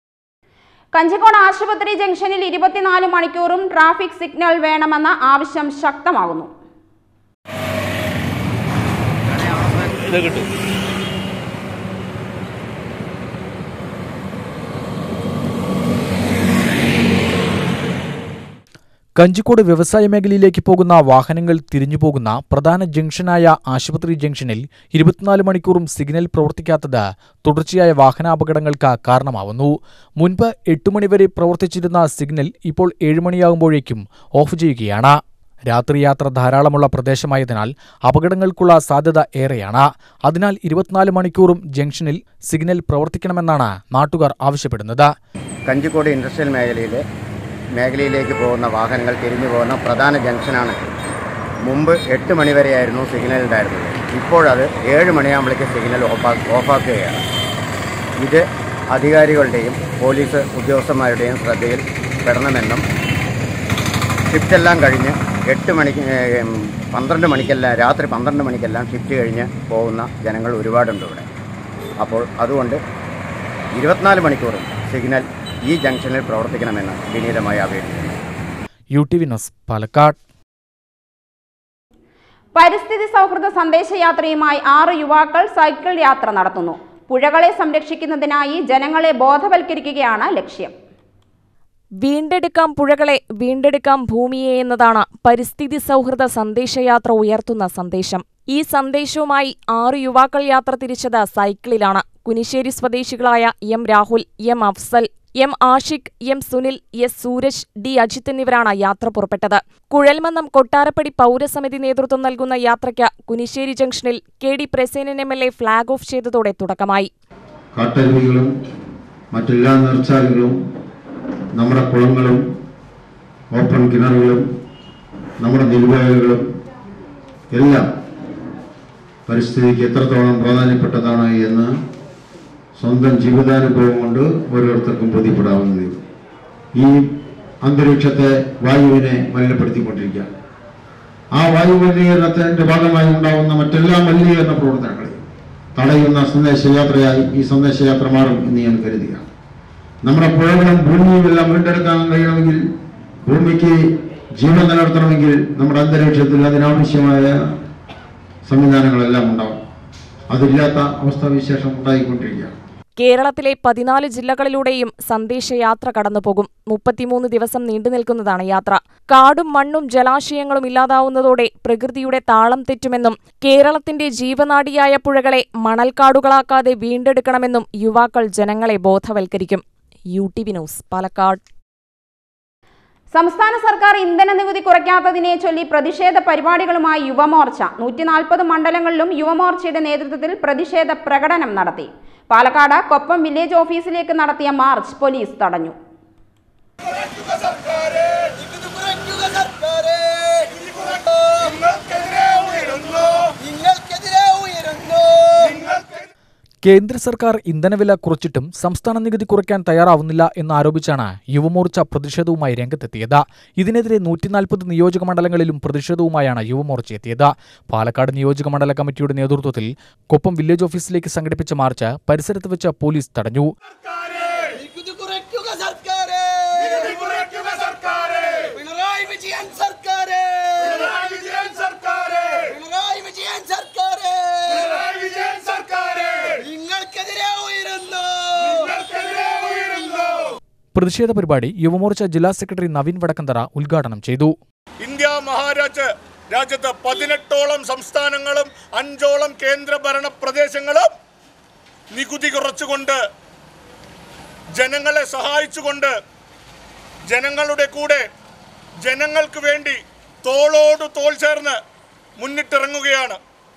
Speaker 1: കഞ്ചിക്കോട് ആശുപത്രി ജംഗ്ഷനിൽ ഇരുപത്തിനാല് മണിക്കൂറും ട്രാഫിക് സിഗ്നൽ വേണമെന്ന ആവശ്യം ശക്തമാകുന്നു
Speaker 2: കഞ്ചിക്കോട് വ്യവസായ മേഖലയിലേക്ക് പോകുന്ന വാഹനങ്ങൾ തിരിഞ്ഞുപോകുന്ന പ്രധാന ജംഗ്ഷനായ ആശുപത്രി ജംഗ്ഷനിൽ ഇരുപത്തിനാല് മണിക്കൂറും സിഗ്നൽ പ്രവർത്തിക്കാത്തത് തുടർച്ചയായ വാഹനാപകടങ്ങൾക്ക് കാരണമാവുന്നു മുൻപ് എട്ട് മണിവരെ പ്രവർത്തിച്ചിരുന്ന സിഗ്നൽ ഇപ്പോൾ ഏഴ് മണിയാകുമ്പോഴേക്കും ഓഫ് ചെയ്യുകയാണ് രാത്രി യാത്ര ധാരാളമുള്ള പ്രദേശമായതിനാൽ അപകടങ്ങൾക്കുള്ള സാധ്യത ഏറെയാണ് അതിനാൽ ഇരുപത്തിനാല് മണിക്കൂറും ജംഗ്ഷനിൽ സിഗ്നൽ പ്രവർത്തിക്കണമെന്നാണ് നാട്ടുകാർ ആവശ്യപ്പെടുന്നത്
Speaker 9: കഞ്ചിക്കോട് ഇൻഡസ്ട്രിയൽ മേഖലയിലെ മേഖലയിലേക്ക് പോകുന്ന വാഹനങ്ങൾ തിരിഞ്ഞു പോകുന്ന പ്രധാന ജംഗ്ഷനാണ് മുമ്പ് എട്ട് മണിവരെയായിരുന്നു സിഗ്നൽ ഉണ്ടായിരുന്നത് ഇപ്പോഴത് ഏഴ് മണിയാകുമ്പോഴേക്ക് സിഗ്നൽ ഓഫാ ഓഫാക്കുകയാണ് ഇത് അധികാരികളുടെയും പോലീസ് ഉദ്യോഗസ്ഥന്മാരുടെയും ശ്രദ്ധയിൽ പെടണമെന്നും ഷിഫ്റ്റെല്ലാം കഴിഞ്ഞ് എട്ട് മണിക്ക് ഏം, പന്ത്രണ്ട് മണിക്കെല്ലാം രാത്രി പന്ത്രണ്ട് മണിക്കെല്ലാം ഷിഫ്റ്റ് കഴിഞ്ഞ് പോകുന്ന ജനങ്ങൾ ഒരുപാടുണ്ട് ഇവിടെ അപ്പോൾ അതുകൊണ്ട് ഇരുപത്തിനാല് മണിക്കൂറും സിഗ്നൽ ഈ ജംഗ്ഷനിൽ പ്രവർത്തിക്കണമെന്ന് വിനീതമായി അപേക്ഷിക്കുന്നു
Speaker 2: U T V news Palakkad
Speaker 1: പരിസ്ഥിതി സൗഹൃദ സന്ദേശയാത്രയുമായി ആറ് യുവാക്കൾ സൈക്കിൾ യാത്ര നടത്തുന്നു പുഴകളെ സംരക്ഷിക്കുന്നതിനായി ജനങ്ങളെ ബോധവൽക്കരിക്കുകയാണ് ലക്ഷ്യം
Speaker 10: വീണ്ടെടുക്കാം പുഴകളെ വീണ്ടെടുക്കാം ഭൂമിയെ എന്നതാണ് പരിസ്ഥിതി സൗഹൃദ സന്ദേശയാത്ര ഉയർത്തുന്ന സന്ദേശം ഈ സന്ദേശവുമായി ആറ് യുവാക്കൾ യാത്ര തിരിച്ചത് സൈക്കിളിലാണ് കുനിശ്ശേരി സ്വദേശികളായ M Rahul M Afsal M Ashiq M Sunil S Sooraj D Ajith എന്നിവരാണ് യാത്ര പുറപ്പെട്ടത് കുഴൽമന്നം കൊട്ടാരപ്പടി പൗരസമിതി നേതൃത്വം നൽകുന്ന യാത്രയ്ക്ക് കുനിശ്ശേരി ജംഗ്ഷനിൽ K D Prasenan M L A flag off ചെയ്തതോടെ തുടക്കമായി
Speaker 11: കാട്ടരുവികളും മറ്റെല്ലാ നീർച്ചാലുകളും നമ്മുടെ കുളങ്ങളും ഓപ്പൺ കിണറുകളും നമ്മുടെ നെൽവയലുകളും എല്ലാം പരിസ്ഥിതിക്ക് എത്രത്തോളം പ്രാധാന്യപ്പെട്ടതാണ് എന്ന് സ്വന്തം ജീവിതാനുഭവം കൊണ്ട് ഓരോരുത്തർക്കും ബോധ്യപ്പെടാവുന്നതേ ഉള്ളൂ. ഈ അന്തരീക്ഷത്തെ വായുവിനെ മലിനപ്പെടുത്തിക്കൊണ്ടിരിക്കുകയാണ് ആ വായു മലിനീകരണത്തിന്റെ ഭാഗമായി ഉണ്ടാകുന്ന മറ്റെല്ലാ മലിനീകരണ പ്രവർത്തനങ്ങളെയും തടയുന്ന സന്ദേശയാത്രയായി ഈ സന്ദേശയാത്ര മാറും എന്ന് ഞാൻ കരുതുകയാണ് നമ്മുടെ പുഴകളും ഭൂമിയും എല്ലാം വീണ്ടെടുക്കാൻ കഴിയണമെങ്കിൽ ഭൂമിക്ക് ജീവൻ നിലനിർത്തണമെങ്കിൽ നമ്മുടെ അന്തരീക്ഷത്തിൽ അതിനാവശ്യമായ സംവിധാനങ്ങളെല്ലാം ഉണ്ടാവും അതില്ലാത്ത അവസ്ഥാവിശേഷം ഉണ്ടായിക്കൊണ്ടിരിക്കുകയാണ്
Speaker 10: കേരളത്തിലെ പതിനാല് ജില്ലകളിലൂടെയും സന്ദേശയാത്ര കടന്നുപോകും മുപ്പത്തിമൂന്ന് ദിവസം നീണ്ടുനിൽക്കുന്നതാണ് യാത്ര കാടും മണ്ണും ജലാശയങ്ങളും ഇല്ലാതാവുന്നതോടെ പ്രകൃതിയുടെ താളം തെറ്റുമെന്നും കേരളത്തിന്റെ ജീവനാഡിയായ പുഴകളെ മണൽക്കാടുകളാക്കാതെ വീണ്ടെടുക്കണമെന്നും യുവാക്കൾ ജനങ്ങളെ ബോധവൽക്കരിക്കും U T V news Palakkad
Speaker 1: സംസ്ഥാന സർക്കാർ ഇന്ധന നികുതി കുറയ്ക്കാത്തതിനെ ചൊല്ലി പ്രതിഷേധ പരിപാടികളുമായി യുവമോർച്ച നൂറ്റി നാൽപ്പത് മണ്ഡലങ്ങളിലും യുവമോർച്ചയുടെ നേതൃത്വത്തിൽ പ്രതിഷേധ പ്രകടനം നടത്തി പാലക്കാട് കൊപ്പം വില്ലേജ് ഓഫീസിലേക്ക് നടത്തിയ മാർച്ച് പോലീസ് തടഞ്ഞു
Speaker 2: കേന്ദ്ര സർക്കാർ ഇന്ധനവില കുറച്ചിട്ടും സംസ്ഥാന നികുതി കുറയ്ക്കാൻ തയ്യാറാവുന്നില്ല എന്നാരോപിച്ചാണ് യുവമോർച്ച പ്രതിഷേധവുമായി രംഗത്തെത്തിയത് ഇതിനെതിരെ നൂറ്റിനാൽപ്പത് നിയോജക മണ്ഡലങ്ങളിലും പ്രതിഷേധവുമായാണ് യുവമോർച്ച എത്തിയത് പാലക്കാട് നിയോജക മണ്ഡല കമ്മിറ്റിയുടെ നേതൃത്വത്തിൽ കൊപ്പം വില്ലേജ് ഓഫീസിലേക്ക് സംഘടിപ്പിച്ച മാർച്ച് പരിസരത്ത് വെച്ച് പോലീസ് തടഞ്ഞു
Speaker 4: പിണറായി വിജയൻ സർക്കാര് പിണറായി വിജയൻ സർക്കാര് പിണറായി വിജയൻ സർക്കാര് പിണറായി വിജയൻ സർക്കാര് നിങ്ങൾക്കെതിരെ ഉയരുന്നു നിങ്ങൾക്കെതിരെ ഉയരുന്നു
Speaker 2: പ്രതിഷേധ പരിപാടി യുവമോർച്ച ജില്ലാ സെക്രട്ടറി നവീൻ വടക്കന്തറ ഉദ്ഘാടനം ചെയ്തു
Speaker 12: ഇന്ത്യ മഹാരാജ് രാജ്യത്ത് പതിനെട്ടോളം സംസ്ഥാനങ്ങളും അഞ്ചോളം കേന്ദ്രഭരണ പ്രദേശങ്ങളും നികുതി കുറച്ചുകൊണ്ട് ജനങ്ങളെ സഹായിച്ചുകൊണ്ട് ജനങ്ങളുടെ കൂടെ ജനങ്ങൾക്ക് വേണ്ടി തോളോട് തോൾ ചേർന്ന് മുന്നിട്ടിറങ്ങുകയാണ്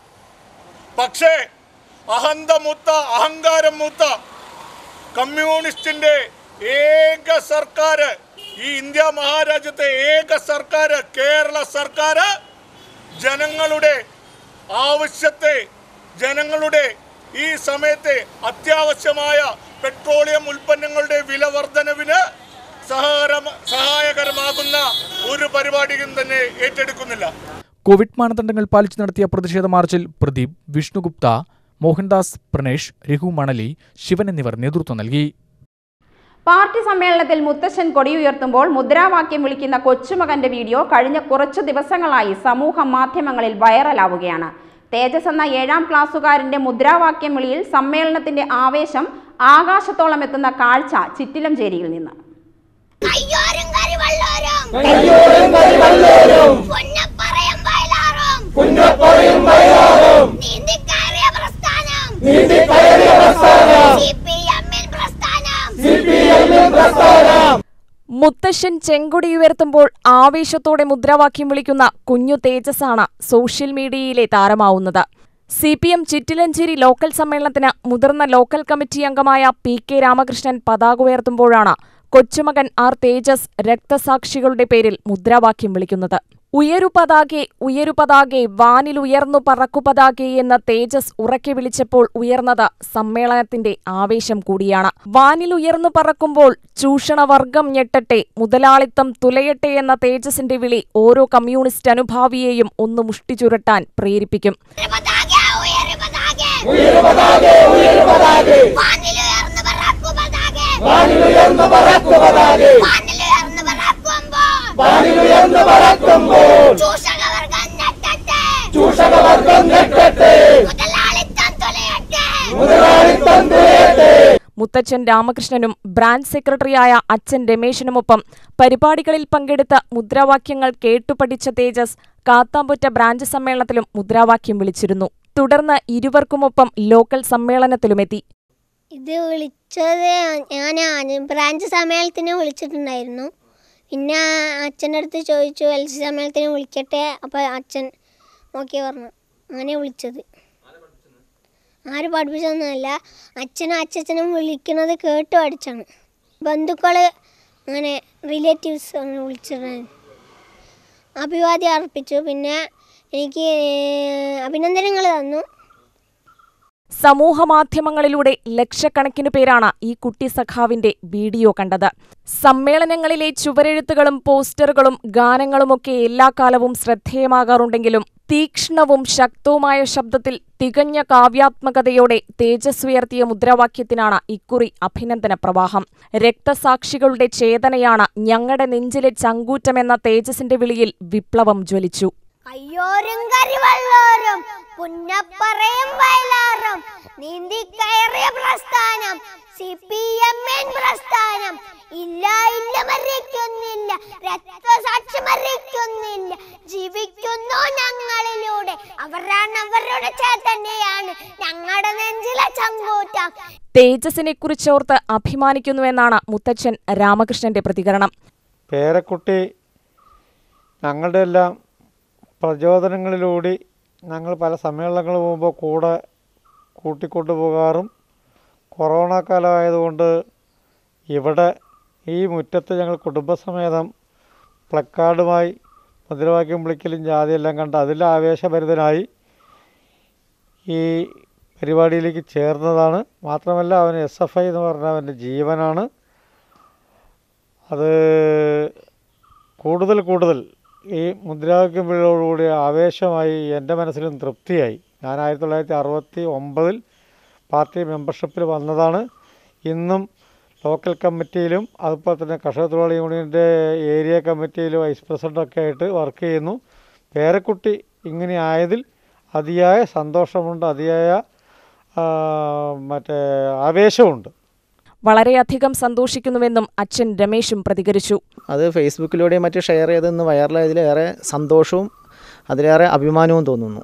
Speaker 12: പക്ഷേ അഹന്ത മൂത്ത അഹങ്കാരം മൂത്ത കമ്മ്യൂണിസ്റ്റിന്റെ ഏക സർക്കാർ ഈ ഇന്ത്യ മഹാരാജ്യത്തെ ഏക സർക്കാർ കേരള സർക്കാർ ജനങ്ങളുടെ ആവശ്യത്തെ ജനങ്ങളുടെ ഈ സമയത്തെ അത്യാവശ്യമായ പെട്രോളിയം ഉൽപ്പന്നങ്ങളുടെ വില വർധനവിന് സഹകരം സഹായകരമാകുന്ന ഒരു പരിപാടിയും തന്നെ ഏറ്റെടുക്കുന്നില്ല
Speaker 2: കോവിഡ് മാനദണ്ഡങ്ങൾ പാലിച്ചു നടത്തിയ പ്രതിഷേധ മാർച്ചിൽ പ്രദീപ് വിഷ്ണുഗുപ്ത മോഹൻദാസ് പ്രണേഷ് രഘു മണലി ശിവൻ എന്നിവർ നേതൃത്വം നൽകി
Speaker 1: പാർട്ടി സമ്മേളനത്തിൽ മുത്തശ്ശൻ കൊടിയുയർത്തുമ്പോൾ മുദ്രാവാക്യം വിളിക്കുന്ന കൊച്ചുമകന്റെ വീഡിയോ കഴിഞ്ഞ കുറച്ചു ദിവസങ്ങളായി സമൂഹ മാധ്യമങ്ങളിൽ വൈറലാവുകയാണ് തേജസ് എന്ന ഏഴാം ക്ലാസ്സുകാരന്റെ മുദ്രാവാക്യം വിളിയിൽ സമ്മേളനത്തിന്റെ ആവേശം ആകാശത്തോളം എത്തുന്ന കാഴ്ച ചിറ്റിലംചേരിയിൽ നിന്ന്
Speaker 4: കയ്യോരും കരിവള്ളോരും
Speaker 13: കയ്യോരും കരിവള്ളോരും
Speaker 4: പുന്നപ്പറയും വയലാറും
Speaker 13: പുന്നപ്പറയും വയലാറും
Speaker 4: നീന്തിക്കയറിയ പ്രസ്ഥാനം
Speaker 13: നീന്തിക്കയറിയ പ്രസ്ഥാനം
Speaker 4: സിപിഎമ്മിൽ പ്രസ്ഥാനം
Speaker 13: സിപിഎമ്മിൽ പ്രസ്ഥാനം
Speaker 10: മുത്തശ്ശൻ ചെങ്കൊടി ഉയർത്തുമ്പോൾ ആവേശത്തോടെ മുദ്രാവാക്യം വിളിക്കുന്ന കുഞ്ഞു തേജസ്സാണ് സോഷ്യൽ മീഡിയയിലെ താരമാവുന്നത് C P M Chittilanchery local സമ്മേളനത്തിന് മുതിർന്ന ലോക്കൽ കമ്മിറ്റി അംഗമായ പി കെ രാമകൃഷ്ണൻ പതാക ഉയർത്തുമ്പോഴാണ് കൊച്ചുമകൻ ആർ തേജസ് രക്തസാക്ഷികളുടെ പേരിൽ മുദ്രാവാക്യം വിളിക്കുന്നത് ഉയരു പതാകെ ഉയരു പതാകെ വാനിലുയർന്നു പറക്കു പതാകെ എന്ന തേജസ് ഉറക്കെ വിളിച്ചപ്പോൾ ഉയർന്നത് സമ്മേളനത്തിന്റെ ആവേശം കൂടിയാണ് വാനിലുയർന്നു പറക്കുമ്പോൾ ചൂഷണവർഗം ഞെട്ടട്ടെ മുതലാളിത്തം തുലയട്ടെ എന്ന തേജസിന്റെ വിളി ഓരോ കമ്മ്യൂണിസ്റ്റ് അനുഭാവിയെയും ഒന്ന് മുഷ്ടി ചുരട്ടാൻ പ്രേരിപ്പിക്കും
Speaker 13: ഉയരു പതാകെ ഉയരു പതാകെ
Speaker 4: വാനിലുയർന്നു പറക്കു പതാകെ
Speaker 13: വാനിലുയർന്നു വാനിലുയർന്നു പറക്കുപതാകെ വാനിലുയർന്നു പറക്കുമ്പോൾ ചൂഷകവർഗം ഞെട്ടട്ടെ മുതലാളിത്തം തുലയട്ടെ
Speaker 10: മുത്തച്ഛൻ രാമകൃഷ്ണനും ബ്രാഞ്ച് സെക്രട്ടറിയായ അച്ഛൻ രമേശിനുമൊപ്പം പരിപാടികളിൽ പങ്കെടുത്ത മുദ്രാവാക്യങ്ങൾ കേട്ടുപഠിച്ച തേജസ് കാത്താമ്പൊറ്റ ബ്രാഞ്ച് സമ്മേളനത്തിലും മുദ്രാവാക്യം വിളിച്ചിരുന്നു തുടർന്ന് ഇരുവർക്കുമൊപ്പം ലോക്കൽ സമ്മേളനത്തിലുമെത്തി
Speaker 14: ഇത് വിളിച്ചത് ഞാൻ ബ്രാഞ്ച് സമ്മേളനത്തിന് വിളിച്ചിട്ടുണ്ടായിരുന്നു പിന്നെ അച്ഛൻ്റെ അടുത്ത് ചോദിച്ചു എൽ സി സമ്മേളനത്തിന് വിളിക്കട്ടെ അപ്പോൾ അച്ഛൻ ഓക്കെ പറഞ്ഞു അങ്ങനെ വിളിച്ചത് ആര് പഠിപ്പിച്ചതൊന്നുമല്ല അച്ഛനും അച്ഛനും വിളിക്കുന്നത് കേട്ട് പഠിച്ചാണ് ബന്ധുക്കൾ അങ്ങനെ റിലേറ്റീവ്സ് അങ്ങനെ വിളിച്ചിട്ടുണ്ടായിരുന്നു അഭിവാദ്യം അർപ്പിച്ചു പിന്നെ എനിക്ക് അഭിനന്ദനങ്ങൾ തന്നു
Speaker 10: സമൂഹമാധ്യമങ്ങളിലൂടെ ലക്ഷക്കണക്കിനു പേരാണ് ഈ കുട്ടി സഖാവിന്റെ വീഡിയോ കണ്ടത് സമ്മേളനങ്ങളിലെ ചുവരെഴുത്തുകളും പോസ്റ്ററുകളും ഗാനങ്ങളുമൊക്കെ എല്ലാ കാലവും ശ്രദ്ധേയമാകാറുണ്ടെങ്കിലും തീക്ഷ്ണവും ശക്തവുമായ ശബ്ദത്തിൽ തികഞ്ഞ കാവ്യാത്മകതയോടെ തേജസ്സുയർത്തിയ മുദ്രാവാക്യത്തിനാണ് ഇക്കുറി അഭിനന്ദന പ്രവാഹം രക്തസാക്ഷികളുടെ ചേതനയാണ് ഞങ്ങളുടെ നെഞ്ചിലെ ചങ്കൂറ്റമെന്ന തേജസിന്റെ വിളിയിൽ വിപ്ലവം ജ്വലിച്ചു
Speaker 14: അയ്യോരും കരിവള്ളോരും പുന്നപ്പറയും വയലാറും നീന്തി കയറിയ പ്രസ്ഥാനം സി പി എം എൻ പ്രസ്ഥാനം ഇല്ല ഇല്ല മരിക്കുന്നില്ല രക്തസാക്ഷി മരിക്കുന്നില്ല ജീവിക്കുന്നു ഞങ്ങളിലൂടെ അവരാണ് അവരുടെ ചേതനയാണ് ഞങ്ങളുടെ നെഞ്ചിലെ ചങ്കൂറ്റം
Speaker 10: തേജസിനെക്കുറിച്ചോർത്ത് അഭിമാനിക്കുന്നുവെന്നാണ് മുത്തച്ഛൻ രാമകൃഷ്ണന്റെ പ്രതികരണം
Speaker 15: പേരക്കുട്ടി ഞങ്ങളുടെ എല്ലാം പ്രചോദനങ്ങളിലൂടെ ഞങ്ങൾ പല സമ്മേളനങ്ങൾ പോകുമ്പോൾ കൂടെ കൂട്ടിക്കൊണ്ടു പോകാറും കൊറോണ കാലമായതുകൊണ്ട് ഇവിടെ ഈ മുറ്റത്ത് ഞങ്ങൾ കുടുംബസമേതം പ്ലക്കാർഡുമായി മുദ്രാവാക്യം വിളിക്കലും ജാതിയെല്ലാം കണ്ട് അതിൽ ആവേശഭരിതനായി ഈ പരിപാടിയിലേക്ക് ചേർന്നതാണ് മാത്രമല്ല അവൻ എസ് എഫ് ഐ എന്ന് പറഞ്ഞാൽ അവൻ്റെ ജീവനാണ് അത് കൂടുതൽ കൂടുതൽ ഈ മുദ്രാവാക്യം വിളിയോടുകൂടി ആവേശമായി എൻ്റെ മനസ്സിലും തൃപ്തിയായി ഞാൻ ആയിരത്തി തൊള്ളായിരത്തി അറുപത്തി ഒമ്പതിൽ പാർട്ടി മെമ്പർഷിപ്പിൽ വന്നതാണ് ഇന്നും ലോക്കൽ കമ്മിറ്റിയിലും അതുപോലെ തന്നെ കർഷക തൊഴിലാളി യൂണിയൻ്റെ ഏരിയ കമ്മിറ്റിയിലും വൈസ് പ്രസിഡൻ്റൊക്കെ ആയിട്ട് വർക്ക് ചെയ്യുന്നു പേരക്കുട്ടി ഇങ്ങനെ ആയതിൽ അതിയായ സന്തോഷമുണ്ട് അതിയായ ആ, മറ്റേ ആവേശമുണ്ട്
Speaker 10: വളരെയധികം സന്തോഷിക്കുന്നുവെന്നും അച്ഛൻ രമേശും പ്രതികരിച്ചു
Speaker 16: അത് ഫേസ്ബുക്കിലൂടെയും മറ്റും ഷെയർ ചെയ്തെന്ന് വൈറലായതിൽ ഏറെ സന്തോഷവും അതിലേറെ അഭിമാനവും തോന്നുന്നു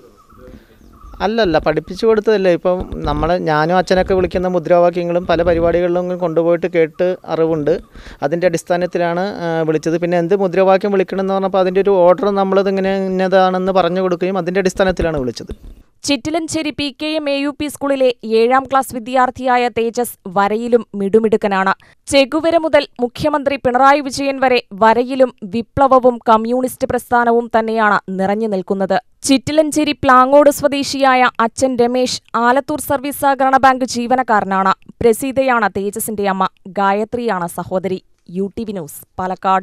Speaker 16: അല്ലല്ല പഠിപ്പിച്ചു കൊടുത്തതല്ലേ ഇപ്പം നമ്മൾ ഞാനും അച്ഛനൊക്കെ വിളിക്കുന്ന മുദ്രാവാക്യങ്ങളും പല പരിപാടികളിലും കൊണ്ടുപോയിട്ട് കേട്ട് അറിവുണ്ട് അതിൻ്റെ അടിസ്ഥാനത്തിലാണ് ആ, വിളിച്ചത് പിന്നെ എന്ത് മുദ്രാവാക്യം വിളിക്കണം എന്ന് പറഞ്ഞപ്പോൾ അതിൻ്റെ ഒരു ഓർഡർ നമ്മളതിങ്ങനെ ഇന്നതാണെന്ന് പറഞ്ഞു കൊടുക്കുകയും അതിൻ്റെ അടിസ്ഥാനത്തിലാണ് വിളിച്ചത്
Speaker 10: Chittilanchery P K M A U P സ്കൂളിലെ ഏഴാം ക്ലാസ് വിദ്യാർത്ഥിയായ തേജസ് വരയിലും മിടുമിടുക്കനാണ് ചെകുവര മുതൽ മുഖ്യമന്ത്രി പിണറായി വിജയൻ വരെ വരയിലും വിപ്ലവവും കമ്മ്യൂണിസ്റ്റ് പ്രസ്ഥാനവും തന്നെയാണ് നിറഞ്ഞു നിൽക്കുന്നത് ചിറ്റിലഞ്ചേരി പ്ലാങ്ങോട് സ്വദേശിയായ അച്ഛൻ രമേശ് ആലത്തൂർ സർവീസ് സഹകരണ ബാങ്ക് ജീവനക്കാരനാണ് പ്രസീതയാണ് തേജസിന്റെ അമ്മ ഗായത്രിയാണ് സഹോദരി U T V news Palakkad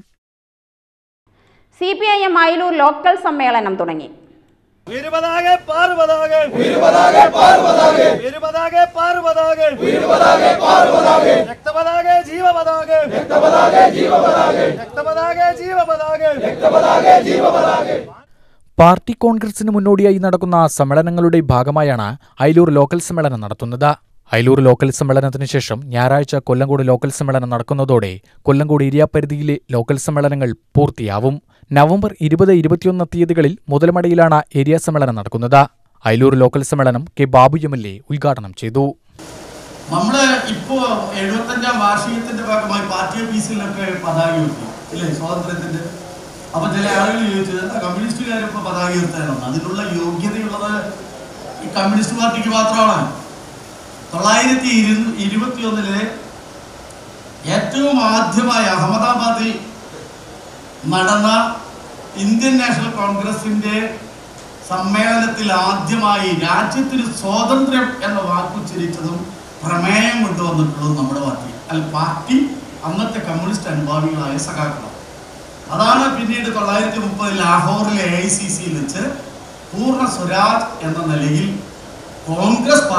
Speaker 1: C P I M Ayalur local സമ്മേളനം തുടങ്ങി
Speaker 17: വീരപതാകെ പാറുപതാകെ
Speaker 13: വീരപതാകെ പാറുപതാകെ
Speaker 17: വീരപതാകെ പാറുപതാകെ
Speaker 13: വീരപതാകെ പാറുപതാകെ
Speaker 17: രക്തപതാകെ ജീവപതാകെ
Speaker 13: രക്തപതാകെ ജീവപതാകെ
Speaker 17: രക്തപതാകെ ജീവപതാകെ
Speaker 13: രക്തപതാകെ ജീവപതാകെ
Speaker 2: പാർട്ടി കോൺഗ്രസിന് മുന്നോടിയായി നടക്കുന്ന സമ്മേളനങ്ങളുടെ ഭാഗമായാണ് അയലൂർ ലോക്കൽ സമ്മേളനം നടത്തുന്നത് അയലൂർ ലോക്കൽ സമ്മേളനത്തിന് ശേഷം ഞായറാഴ്ച കൊല്ലങ്കോട് ലോക്കൽ സമ്മേളനം നടക്കുന്നതോടെ കൊല്ലങ്കോട് ഏരിയ പരിധിയിലെ ലോക്കൽ സമ്മേളനങ്ങൾ പൂർത്തിയാവും നവംബർ ഇരുപത് ഇരുപത്തിയൊന്ന് തീയതികളിൽ മുതലമടയിലാണ് ഏരിയ സമ്മേളനം നടക്കുന്നത് അയലൂർ ലോക്കൽ സമ്മേളനം K Babu M L A ഉദ്ഘാടനം ചെയ്തു
Speaker 18: നമ്മള് ഇപ്പോ എഴുപത്തഞ്ചാം വാർഷികത്തിന്റെ ഭാഗമായി പാർട്ടി ഓഫീസിലൊക്കെ പതാക ഉയർത്തി ഇല്ലേ സ്വാതന്ത്ര്യത്തിന്റെ അപ്പൊ ചില ആളുകൾ ചോദിച്ചത് എന്താ കമ്മ്യൂണിസ്റ്റുകാർ ഇപ്പൊ പതാക ഉയർത്താനോ അതിനുള്ള യോഗ്യതയുള്ളത് ഈ കമ്മ്യൂണിസ്റ്റ് പാർട്ടിക്ക് മാത്രമാണ് തൊള്ളായിരത്തി ഇരു ഇരുപത്തി ഒന്നിലെ ഏറ്റവും ആദ്യമായി അഹമ്മദാബാദിൽ നടന്ന ഇന്ത്യൻ നാഷണൽ കോൺഗ്രസിന്റെ സമ്മേളനത്തിൽ ആദ്യമായി രാജ്യത്തിന് സ്വാതന്ത്ര്യം എന്ന വാക്കുച്ചരിച്ചതും പ്രമേയം കൊണ്ടുവന്നിട്ടുള്ളതും നമ്മുടെ പാർട്ടി അല്ല പാർട്ടി അന്നത്തെ കമ്മ്യൂണിസ്റ്റ് അനുഭാവികളായ സഖാക്കളാണ് അതാണ് പിന്നീട് തൊള്ളായിരത്തി മുപ്പതിൽ ലാഹോറിലെ എ ഐ സി സിയിൽ വെച്ച് പൂർണ്ണ സ്വരാജ് എന്ന നിലയിൽ കോൺഗ്രസ് പാർട്ടി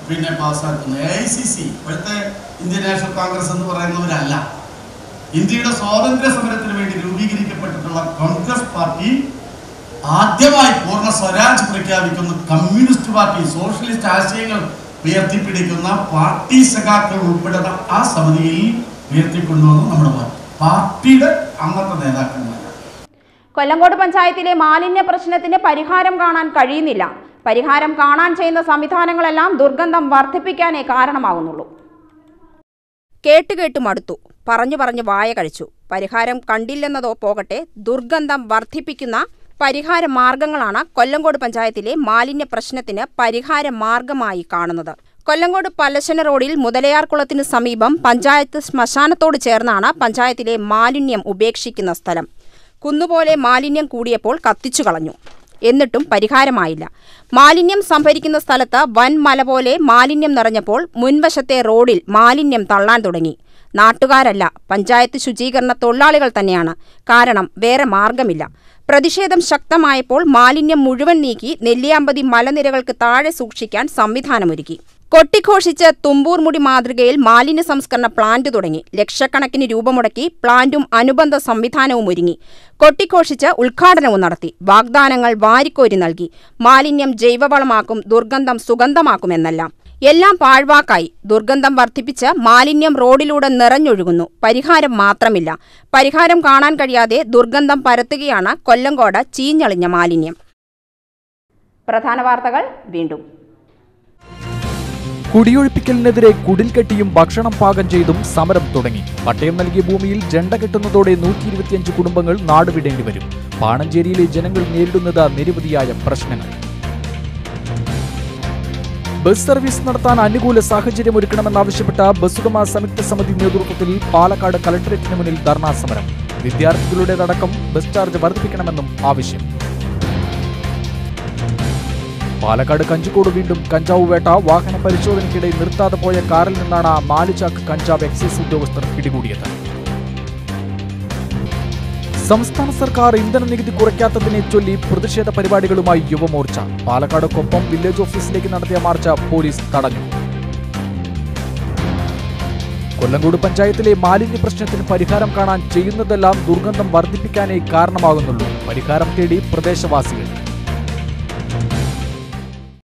Speaker 18: പിന്നെ പാസ്സാക്കുന്നത് എ ഐ സി സി ഇപ്പോഴത്തെ ഇന്ത്യൻ നാഷണൽ കോൺഗ്രസ് എന്ന് പറയുന്നവരല്ല ഇന്ത്യയുടെ സ്വാതന്ത്ര്യ സമരത്തിന് വേണ്ടി രൂപീകരിക്കപ്പെട്ടിട്ടുള്ള കോൺഗ്രസ് പാർട്ടി ആദ്യമായി പൂർണ്ണ സ്വരാജ് പ്രഖ്യാപിക്കുന്ന കമ്മ്യൂണിസ്റ്റ് പാർട്ടി സോഷ്യലിസ്റ്റ് ആശയങ്ങൾ ഉയർത്തിപ്പിടിക്കുന്ന പാർട്ടി സഖാക്കൾ ഉൾപ്പെടുന്ന ആ സമിതിയിൽ ഉയർത്തിക്കൊണ്ടുവന്ന നമ്മുടെ പാർട്ടി പാർട്ടിയുടെ അന്നത്തെ നേതാക്കന്മാർ
Speaker 1: കൊല്ലങ്കോട് പഞ്ചായത്തിലെ മാലിന്യ പ്രശ്നത്തിന് പരിഹാരം കാണാൻ കഴിയുന്നില്ല പരിഹാരം കാണാൻ ചെയ്യുന്ന സംവിധാനങ്ങളെല്ലാം ദുർഗന്ധം വർദ്ധിപ്പിക്കാനേ കാരണമാകുന്നുള്ളൂ കേട്ട് കേട്ട് മടുത്തു പറഞ്ഞു പറഞ്ഞു വായ കഴിച്ചു പരിഹാരം കണ്ടില്ലെന്നതോ പോകട്ടെ ദുർഗന്ധം വർദ്ധിപ്പിക്കുന്ന പരിഹാര മാർഗങ്ങളാണ് കൊല്ലങ്കോട് പഞ്ചായത്തിലെ മാലിന്യ പ്രശ്നത്തിന് പരിഹാര മാർഗമായി കാണുന്നത് കൊല്ലങ്കോട് പലശന റോഡിൽ മുതലയാർകുളത്തിന് സമീപം പഞ്ചായത്ത് ശ്മശാനത്തോട് ചേർന്നാണ് പഞ്ചായത്തിലെ മാലിന്യം ഉപേക്ഷിക്കുന്ന സ്ഥലം കുന്നുപോലെ മാലിന്യം കൂടിയപ്പോൾ കത്തിച്ചു കളഞ്ഞു എന്നിട്ടും പരിഹാരമായില്ല മാലിന്യം സംഭരിക്കുന്ന സ്ഥലത്ത് വൻ മല പോലെ മാലിന്യം നിറഞ്ഞപ്പോൾ മുൻവശത്തെ റോഡിൽ മാലിന്യം തള്ളാൻ തുടങ്ങി നാട്ടുകാരല്ല പഞ്ചായത്ത് ശുചീകരണ തൊഴിലാളികൾ തന്നെയാണ് കാരണം വേറെ മാർഗമില്ല പ്രതിഷേധം ശക്തമായപ്പോൾ മാലിന്യം മുഴുവൻ നീക്കി നെല്ലിയാമ്പതി മലനിരകൾക്ക് താഴെ സൂക്ഷിക്കാൻ സംവിധാനമൊരുക്കി കൊട്ടിഘോഷിച്ച് തുമ്പൂർ മുടി മാതൃകയിൽ മാലിന്യ സംസ്കരണ പ്ലാന്റ് തുടങ്ങി ലക്ഷക്കണക്കിന് രൂപ മുടക്കി പ്ലാന്റും അനുബന്ധ സംവിധാനവും ഒരുങ്ങി കൊട്ടിഘോഷിച്ച് ഉദ്ഘാടനവും നടത്തി വാഗ്ദാനങ്ങൾ വാരിക്കോരി നൽകി മാലിന്യം ജൈവവളമാക്കും ദുർഗന്ധം സുഗന്ധമാക്കുമെന്നെല്ലാം എല്ലാം പാഴ്വാക്കായി ദുർഗന്ധം വർദ്ധിപ്പിച്ച് മാലിന്യം റോഡിലൂടെ നിറഞ്ഞൊഴുകുന്നു പരിഹാരം മാത്രമില്ല പരിഹാരം കാണാൻ കഴിയാതെ ദുർഗന്ധം പരത്തുകയാണ് കൊല്ലങ്കോട് ചീഞ്ഞളിഞ്ഞ മാലിന്യം പ്രധാന വാർത്തകൾ വീണ്ടും
Speaker 2: കുടിയൊഴിപ്പിക്കലിനെതിരെ കുടിൽ കെട്ടിയും ഭക്ഷണം പാകം ചെയ്തും സമരം തുടങ്ങി പട്ടയം നൽകിയ ഭൂമിയിൽ ജണ്ട കെട്ടുന്നതോടെ നൂറ്റി ഇരുപത്തിയഞ്ച് കുടുംബങ്ങൾ നാടുവിടേണ്ടി വരും പാണഞ്ചേരിയിലെ ജനങ്ങൾ നേരിടുന്നത് നിരവധിയായ പ്രശ്നങ്ങൾ ബസ് സർവീസ് നടത്താൻ അനുകൂല സാഹചര്യം ഒരുക്കണമെന്നാവശ്യപ്പെട്ട ബസ്സുടമ സംയുക്ത സമിതി നേതൃത്വത്തിൽ പാലക്കാട് കലക്ടറേറ്റിന് മുന്നിൽ ധർണാ സമരം വിദ്യാർത്ഥികളുടേതടക്കം ബസ് ചാർജ് വർദ്ധിപ്പിക്കണമെന്നും ആവശ്യം പാലക്കാട് കഞ്ചിക്കോട് വീണ്ടും കഞ്ചാവ് വേട്ട വാഹന പരിശോധനയ്ക്കിടെ നിർത്താതെ പോയ കാറിൽ നിന്നാണ് നാല് ചാക്ക് കഞ്ചാവ് എക്സൈസ് ഉദ്യോഗസ്ഥർ പിടികൂടിയത് സംസ്ഥാന സർക്കാർ ഇന്ധന നികുതി കുറയ്ക്കാത്തതിനെ ചൊല്ലി പ്രതിഷേധ പരിപാടികളുമായി യുവമോർച്ച പാലക്കാട് കൊപ്പം വില്ലേജ് ഓഫീസിലേക്ക് നടത്തിയ മാർച്ച് പോലീസ് തടഞ്ഞു കൊല്ലങ്കോട് പഞ്ചായത്തിലെ മാലിന്യ പ്രശ്നത്തിന് പരിഹാരം കാണാൻ ചെയ്യുന്നതെല്ലാം ദുർഗന്ധം വർദ്ധിപ്പിക്കാനേ കാരണമാകുന്നുള്ളൂ പരിഹാരം തേടി പ്രദേശവാസികൾ